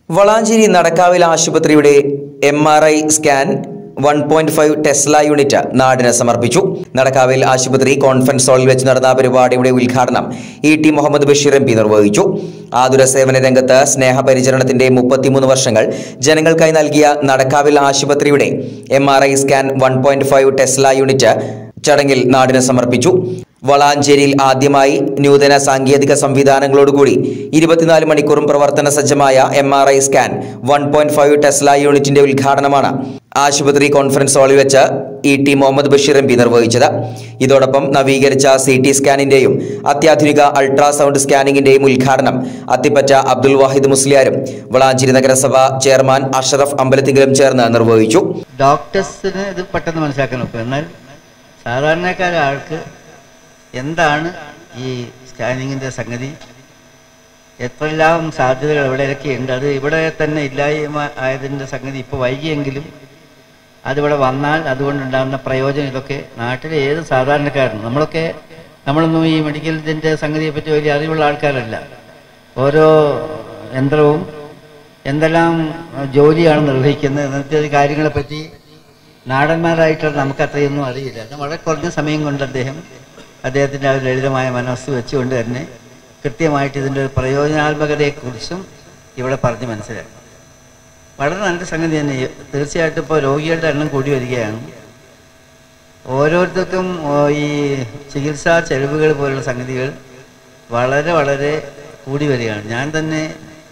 വളാഞ്ചേരി നടക്കാവിൽ ആശുപത്രിയുടെ M R I scan one point five tesla unit നാടിന് സമർപ്പിച്ചു നടക്കാവിൽ ആശുപത്രി കോൺഫറൻസ് ഹാളിൽ വെച്ച് നടന്ന പരിപാടിയുടെ ഉദ്ഘാടനം E T Muhammad Basheer M P നിർവഹിച്ചു ആതുര സേവന രംഗത്ത് സ്നേഹപരിചരണത്തിന്റെ മുപ്പത്തിമൂന്ന് വർഷങ്ങൾ ജനങ്ങൾക്കായി നൽകിയ നടക്കാവിൽ ആശുപത്രിയുടെ M R I scan one point five tesla unit ചടങ്ങിൽ നാടിന് സമർപ്പിച്ചു വളാഞ്ചേരിയിൽ ആദ്യമായി നൂതന സാങ്കേതിക സംവിധാനങ്ങളോടുകൂടി ഇരുപത്തിനാല് മണിക്കൂറും പ്രവർത്തന സജ്ജമായ M R I scan one point five tesla യൂണിറ്റിന്റെ ഉദ്ഘാടനമാണ് ആശുപത്രി കോൺഫറൻസ് ഹാളിൽ വെച്ച് E T Muhammad Basheer M P നിർവഹിച്ചത് ഇതോടൊപ്പം നവീകരിച്ച സി ടി സ്കാനിന്റെയും അത്യാധുനിക അൾട്രാസൗണ്ട് സ്കാനിങ്ങിന്റെയും ഉദ്ഘാടനം അത്തിപ്പറ്റ അബ്ദുൽ വാഹിദ് മുസ്ലിയാരും വളാഞ്ചേരി നഗരസഭ ചെയർമാൻ അഷറഫ് അമ്പലത്തിങ്കലും ചേർന്ന് നിർവഹിച്ചു ഡോക്ടേഴ്സിന് ഇത് പെട്ടെന്ന് മനസ്സിലാക്കാൻ നോക്കും എന്നാൽ സാധാരണക്കാരായ ആൾക്ക് എന്താണ് ഈ സ്കാനിങ്ങിൻ്റെ സംഗതി എത്രയെല്ലാം സാധ്യതകൾ എവിടെയൊക്കെ ഉണ്ട് അത് ഇവിടെ തന്നെ ഇല്ലായ്മ ആയതിൻ്റെ സംഗതി ഇപ്പോൾ വൈകിയെങ്കിലും അതിവിടെ വന്നാൽ അതുകൊണ്ടുണ്ടാകുന്ന പ്രയോജനം ഇതൊക്കെ നാട്ടിലെ ഏത് സാധാരണക്കാരനും നമ്മളൊക്കെ നമ്മളൊന്നും ഈ മെഡിക്കൽ ഇതിൻ്റെ സംഗതിയെ പറ്റി വലിയ അറിവുള്ള ആൾക്കാരല്ല ഓരോ യന്ത്രവും എന്തെല്ലാം ജോലിയാണ് നിർവഹിക്കുന്നത് എന്നത്തെ കാര്യങ്ങളെപ്പറ്റി നാടന്മാരായിട്ടുള്ള നമുക്ക് അത്രയൊന്നും അറിയില്ല അത് വളരെ കുറഞ്ഞ സമയം കൊണ്ട് അദ്ദേഹം അദ്ദേഹത്തിൻ്റെ ആ ഒരു ലളിതമായ മനസ്സ് വെച്ചുകൊണ്ട് തന്നെ കൃത്യമായിട്ട് ഇതിൻ്റെ ഒരു പ്രയോജനാത്മകതയെക്കുറിച്ചും ഇവിടെ പറഞ്ഞ് മനസ്സിലാക്കി വളരെ നല്ല സംഗതി തന്നെ തീർച്ചയായിട്ടും ഇപ്പോൾ രോഗികളുടെ എണ്ണം കൂടി വരികയാണ് ഓരോരുത്തർക്കും ഓ, ഈ ചികിത്സാ ചെലവുകൾ പോലുള്ള സംഗതികൾ വളരെ വളരെ കൂടി വരികയാണ് ഞാൻ തന്നെ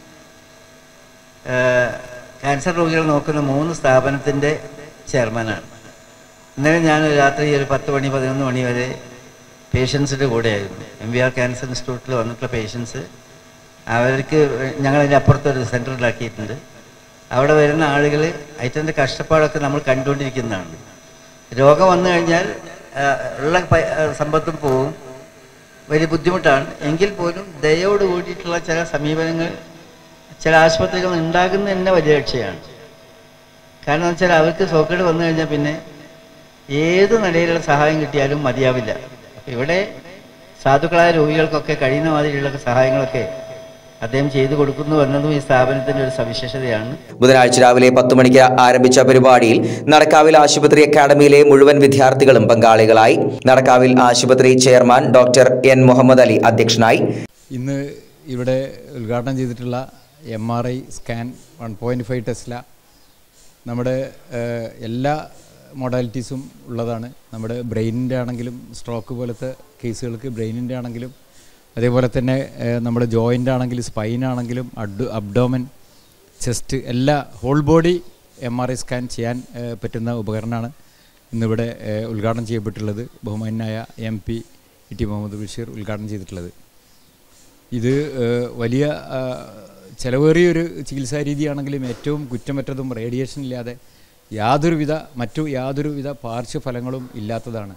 ഏഹ്, ക്യാൻസർ രോഗികൾ നോക്കുന്ന മൂന്ന് സ്ഥാപനത്തിൻ്റെ ചെയർമാനാണ് ഇന്നലെ ഞാൻ രാത്രി ഒരു പത്ത് മണി പതിനൊന്ന് മണി വരെ പേഷ്യൻസിൻ്റെ കൂടെയായിരുന്നു എം വി ആർ ക്യാൻസർ ഇൻസ്റ്റിറ്റ്യൂട്ടിൽ വന്നിട്ടുള്ള പേഷ്യൻസ് അവർക്ക് ഞങ്ങളതിൻ്റെ അപ്പുറത്തൊരു സെൻറ്ററിലാക്കിയിട്ടുണ്ട് അവിടെ വരുന്ന ആളുകൾ അതിൻ്റെ കഷ്ടപ്പാടൊക്കെ നമ്മൾ കണ്ടുകൊണ്ടിരിക്കുന്നതാണ് രോഗം വന്നു കഴിഞ്ഞാൽ ആ, ഉള്ള പ- ആ, സമ്പത്തും പോവും വലിയ ബുദ്ധിമുട്ടാണ് എങ്കിൽ പോലും ദയോട് കൂടിയിട്ടുള്ള ചില സമീപനങ്ങൾ ചില ആശുപത്രികൾ ഉണ്ടാകുന്നത് തന്നെ വലിയ രക്ഷയാണ് കാരണം എന്ന് വെച്ചാൽ അവർക്ക് സോക്കേട് വന്നു കഴിഞ്ഞാൽ പിന്നെ ഏത് നിലയിലുള്ള സഹായം കിട്ടിയാലും മതിയാവില്ല അപ്പം ഇവിടെ സാധുക്കളായ രോഗികൾക്കൊക്കെ കഴിയുന്ന മാതിരിയുള്ള സഹായങ്ങളൊക്കെ അദ്ദേഹം ചെയ്തു കൊടുക്കുന്നു എന്നതും ഈ സ്ഥാപനത്തിൻ്റെ ഒരു സവിശേഷതയാണ് ബുധനാഴ്ച രാവിലെ പത്ത് മണിക്ക് ആരംഭിച്ച പരിപാടിയിൽ നടക്കാവിൽ ആശുപത്രി അക്കാദമിയിലെ മുഴുവൻ വിദ്യാർത്ഥികളും പങ്കാളികളായി നടക്കാവിൽ ആശുപത്രി chairman doctor N Muhammad Ali അധ്യക്ഷനായി ഇന്ന് ഇവിടെ ഉദ്ഘാടനം ചെയ്തിട്ടുള്ള M R I scan one point five tesla നമ്മുടെ ഏഹ്, എല്ലാ മൊഡാലിറ്റീസും ഉള്ളതാണ് നമ്മുടെ ബ്രെയിനിൻ്റെ ആണെങ്കിലും സ്ട്രോക്ക് പോലത്തെ കേസുകൾക്ക് ബ്രെയിനിൻ്റെ ആണെങ്കിലും അതേപോലെ തന്നെ ഏഹ്, നമ്മുടെ ജോയിൻ്റ് ആണെങ്കിലും സ്പൈൻ ആണെങ്കിലും അഡ് അബ്ഡോമൻ ചെസ്റ്റ് എല്ലാ whole body M R I scan ചെയ്യാൻ ഏഹ്, പറ്റുന്ന ഉപകരണമാണ് ഇന്നിവിടെ ഏഹ്, ഉദ്ഘാടനം ചെയ്യപ്പെട്ടുള്ളത് ബഹുമാനായ M P T Muhammad Basheer ഉദ്ഘാടനം ചെയ്തിട്ടുള്ളത് ഇത് ഏഹ്, വലിയ ആ, ചെലവേറിയൊരു ചികിത്സാ രീതിയാണെങ്കിലും ഏറ്റവും കുറ്റമറ്റതും റേഡിയേഷൻ ഇല്ലാതെ യാതൊരുവിധ മറ്റു യാതൊരുവിധ പാർശ്വഫലങ്ങളും ഇല്ലാത്തതാണ്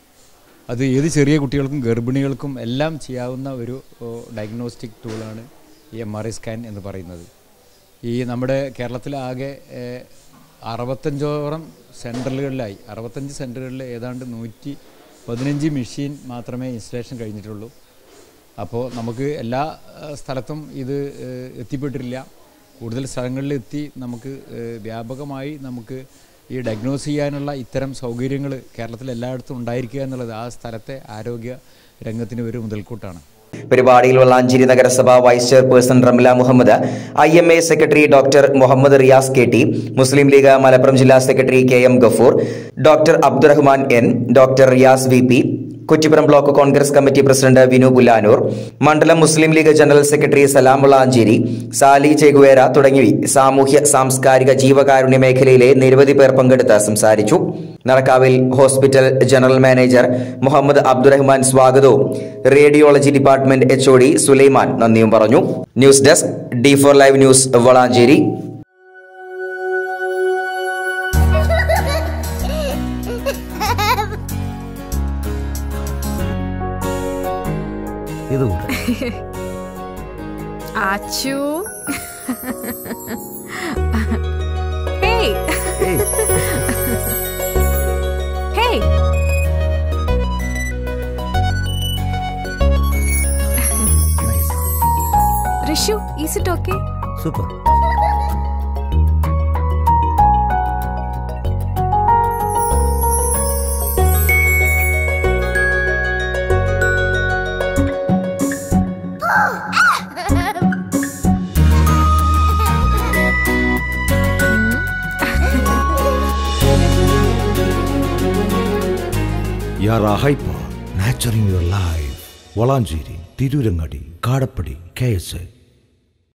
അത് ഏത് ചെറിയ കുട്ടികൾക്കും ഗർഭിണികൾക്കും എല്ലാം ചെയ്യാവുന്ന ഒരു ഡയഗ്നോസ്റ്റിക് ടൂളാണ് ഈ എം ആർ ഐ സ്കാൻ എന്ന് പറയുന്നത് ഈ നമ്മുടെ കേരളത്തിലാകെ ഏഹ്, അറുപത്തഞ്ചോളം സെൻറ്ററുകളിലായി അറുപത്തഞ്ച് സെൻറ്ററുകളിൽ ഏതാണ്ട് നൂറ്റി പതിനഞ്ച് മെഷീൻ മാത്രമേ ഇൻസ്റ്റലേഷൻ കഴിഞ്ഞിട്ടുള്ളൂ അപ്പോൾ നമുക്ക് എല്ലാ ഏഹ്, സ്ഥലത്തും ഇത് ഏഹ്, എത്തിപ്പെട്ടിട്ടില്ല കൂടുതൽ സ്ഥലങ്ങളിൽ എത്തി നമുക്ക് ഏഹ്, വ്യാപകമായി നമുക്ക് ഈ ഡയഗ്നോസ് ചെയ്യാനുള്ള ഇത്തരം സൗകര്യങ്ങൾ കേരളത്തിൽ എല്ലായിടത്തും ഉണ്ടായിരിക്കുക എന്നുള്ളത് ആ സ്ഥലത്തെ ആരോഗ്യ രംഗത്തിന് ഒരു മുതൽക്കൂട്ടാണ് പരിപാടിയിൽ വളാഞ്ചേരി നഗരസഭ vice chairperson Ramla Muhammad I M A secretary doctor Muhammad Riyas K T Muslim League Malappuram ജില്ലാ secretary K M Gafoor doctor Abdurahman N doctor Riyas V P Kuttippuram block Congress committee president Vinu Pullanur മണ്ഡലം Muslim League general secretary Salam Valanchery Sali Che Guevara തുടങ്ങി സാമൂഹ്യ സാംസ്കാരിക ജീവകാരുണ്യ മേഖലയിലെ നിരവധി പേർ പങ്കെടുത്ത് സംസാരിച്ചു നടക്കാവിൽ hospital general manager Muhammad Abdurahman സ്വാഗതവും radiology department H O D Sulaiman നന്ദിയും പറഞ്ഞു news desk D four live news Valanchery ഇത് കൂടെ ആച്ചു hey hey hey nice Rishu is it okay super യാറ hyper nurturing your life Valanchery Tirurangadi Kadappadi K S A